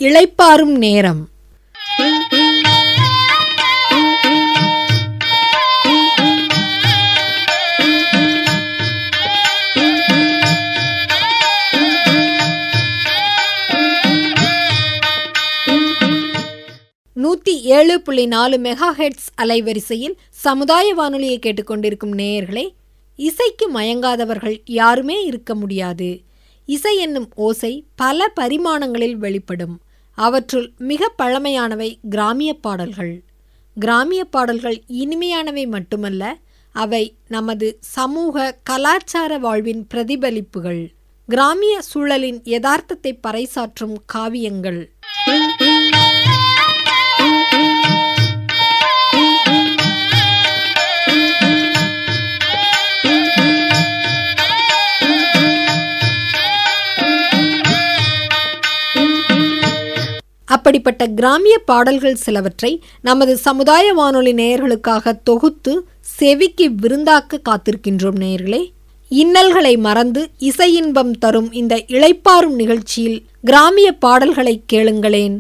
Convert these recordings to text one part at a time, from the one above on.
இளைப்பாறும் நேரம் நூற்றி ஏழு புள்ளி நாலு மெகா ஹெட்ஸ் அலைவரிசையில் சமுதாய வானொலியை கேட்டுக்கொண்டிருக்கும் நேயர்களே இசைக்கு மயங்காதவர்கள் யாருமே இருக்க முடியாது இசை என்னும் ஓசை பல பரிமாணங்களில் வெளிப்படும் அவற்றுள் மிக பழமையானவை கிராமிய பாடல்கள் கிராமிய பாடல்கள் இனிமையானவை மட்டுமல்ல அவை நமது சமூக கலாச்சார வாழ்வின் பிரதிபலிப்புகள் கிராமிய சூழலின் யதார்த்தத்தை பறைசாற்றும் காவியங்கள் அப்படிப்பட்ட கிராமிய பாடல்கள் சிலவற்றை நமது சமுதாய வானொலி நேயர்களுக்காக தொகுத்து செவிக்கு விருந்தாக்க காத்திருக்கின்றோம் நேயர்களே இன்னல்களை மறந்து இசை இன்பம் தரும் இந்த இளைப்பாறும் நிகழ்ச்சியில் கிராமிய பாடல்களை கேளுங்களேன்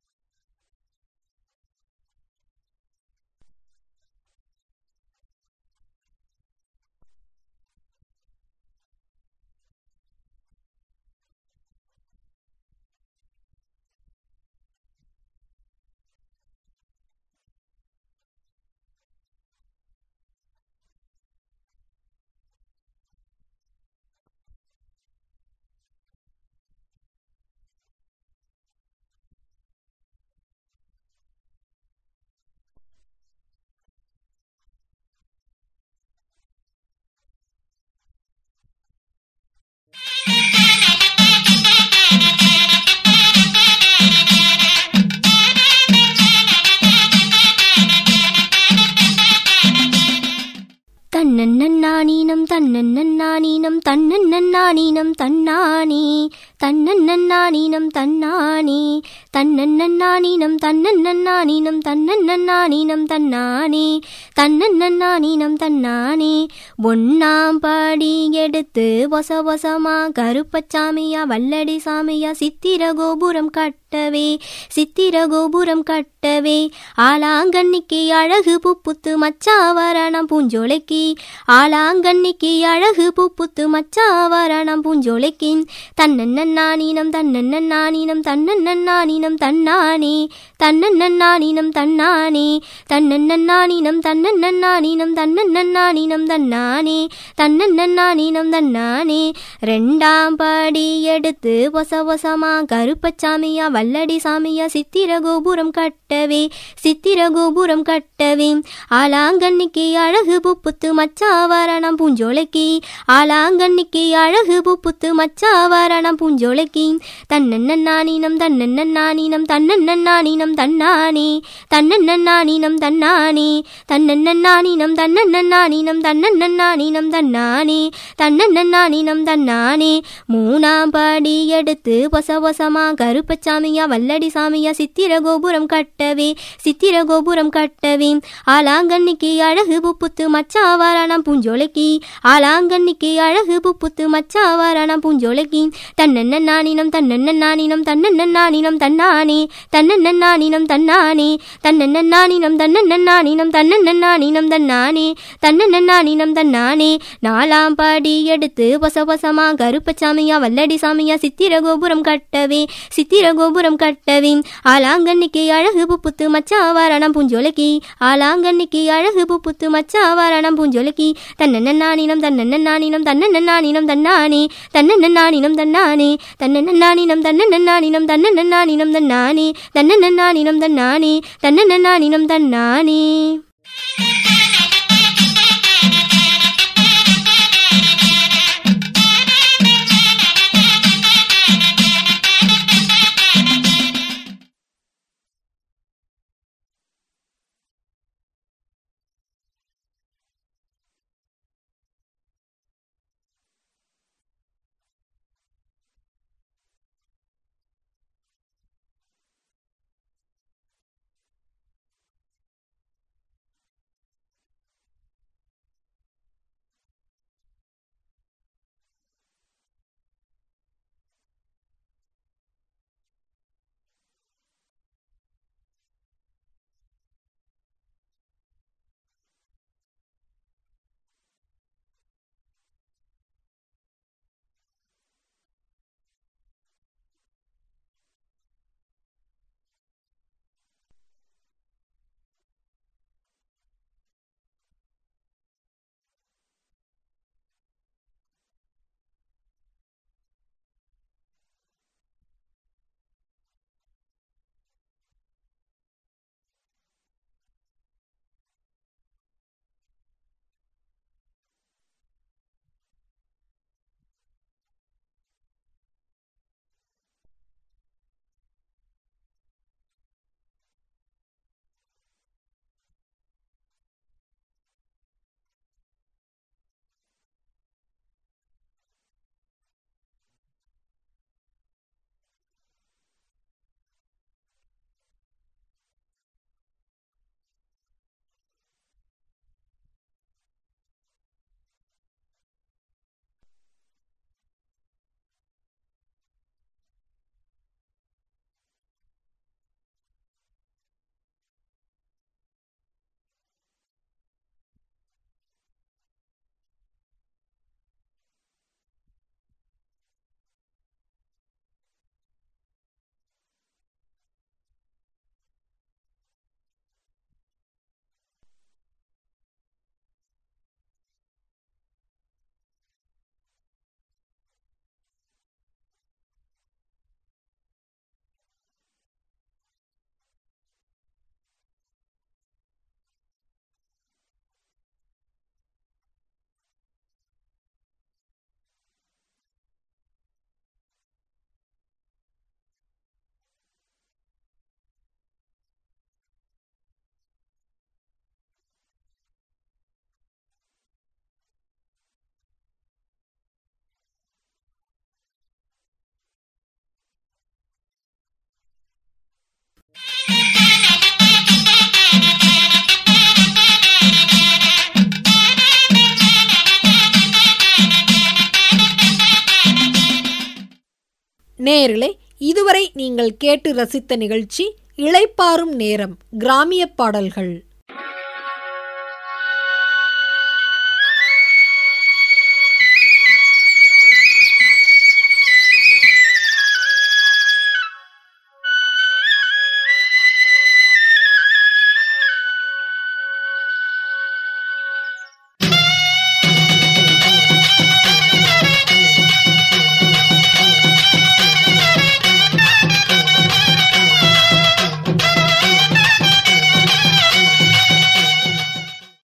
தன்னன்னானீனம் தன்னன்னானீனம் தன்னன்னானீனம் தன்னானே தன்னன்னானீனம் தன்னானே தன்னன்னானீனம் தன்னன்னானீனம் தன்னன்னானீனம் தன்னானே தன்னன்னானீனம் தன்னானே ஒன்னாம் பாடி எடுத்து வச வசமா கருப்பச்சாமியா வல்லடி சாமியா சித்திர கோபுரம் கட்டவே சித்திர கோபுரம் கட்டவே ஆலாங்கண்ணிக்கு அழகு புப்புத்து மச்சாவரணம் பூஞ்சோலைக்கு ஆலாங்கண்ணிக்கு அழகு புப்புத்து மச்சாவரணம் பூஞ்சோலைக்கு தன்னன்னானீனம் தன்னன்னானீனம் தன்னன்னானீனம் தன்னானே தன்னன்னானீனம் தன்னானே தன்னன்னானீனம் தன்னன்னானீனம் தன்னன்னானீனம் தன்னானே தன்னன்னானீனம் தன்னானே ரெண்டாம் படி எடுத்து வச வசமா கருப்பச்சாமியா வல்லடி சாமியா சித்திர கோபுரம் கட்டவே சித்திர கோபுரம் கட்டவே ஆலாங்கண்ணிக்கு அழகு புப்புத்து மச்சாவரணம் பூஞ்சோலைக்கு ஆலாங்கண்ணிக்கு அழகு புப்புத்து மச்சாவரணம் பூஞ்சோலைக்கு தன்னன்னானீனம் தன்னன்னானீனம் தன்னன்னானீனம் தன்னானே தன்னன்னானீனம் தன்னானே தன்னன்னானீனம் தன்னன்னானீனம் தன்னன்னானீனம் தன்னானே தன்னன்னானீனம் தன்னானே மூணாம் படி எடுத்து வச வசமா கருப்பச்சாமியா வல்லடி சாமியா சித்திர கோபுரம் கட்டவே சித்திர கோபுரம் கட்டவே ஆலாங்கண்ணிக்கு அழகு புப்புத்து மச்சாவரணம் பூஞ்சோலைக்கு ஆலாங்கண்ணிக்கு அழகு புப்புத்து மச்சாவரணம் பூஞ்சோலைக்கு தன்னன்னானீனம் தன்னன்னானீனம் தன்னன்னானீனம் தன்னானே தன்னன்னானீனம் தன்னானே தன்னன்னானீனம் தன்னன்னானீனம் தன்னன்னானீனம் தன்னானே தன்னன்னானீனம் தன்னானே நாலாம் படி எடுத்து வச வசமா கருப்பச்சாமியா வல்லடி சாமியா சித்திர கோபுரம் கட்டவே சித்திர கோபுரம் கட்டவே ஆலாங்கண்ணிக்கு அழகு புப்புத்து மச்சாவரணம் பூஞ்சோலைக்கு ஆலாங்கண்ணிக்கு அழகு புப்புத்து மச்சாவரணம் பூஞ்சோலைக்கு தன்னன்னானீனம் தன்னன்னானீனம் தன்னன்னானீனம் தன்னானே தன்னன்னானீனம் தன்னானே தன்னன்னானீனம் தன்னன்னானீனம் தன்னன்னானீனம் தன்னானே தன்னன்னானீனம் தன்னானே தன்னன்னானீனம் தன்னானே நேயர்களே இதுவரை நீங்கள் கேட்டு ரசித்த நிகழ்ச்சி இளைப்பாறும் நேரம் கிராமிய பாடல்கள்